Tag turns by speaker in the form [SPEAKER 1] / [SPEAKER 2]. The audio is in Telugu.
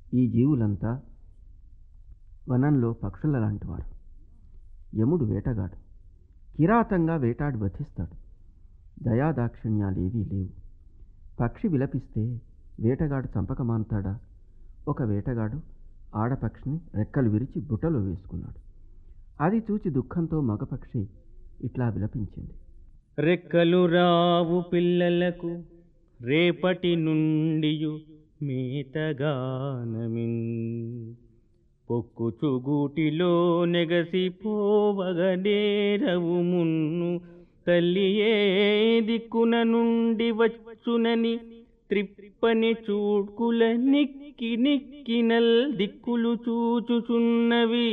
[SPEAKER 1] ఈ జీవులంతా వనంలో పక్షుల లాంటివారు యముడు వేటగాడు కిరాతంగా వేటాడి వధిస్తాడు దయాదాక్షిణ్యాలేవీ లేవు పక్షి విలపిస్తే వేటగాడు చంపక మానుతాడా ఒక వేటగాడు ఆడపక్షిని రెక్కలు విరిచి బుట్టలో వేసుకున్నాడు అది చూచి దుఃఖంతో మగపక్షి ఇట్లా విలపించింది
[SPEAKER 2] రెక్కలు రావు పిల్లలకు రేపటి నుండియు మేతగానమిన్ పొక్కుచుగూటిలో నెగసిపోవగనేరవు మున్ను తల్లియే దిక్కున నుండి వచ్చునని త్రిప్పని చూడ్కుల నిక్కి నిక్కినల్ దిక్కులు చూచుచున్నవి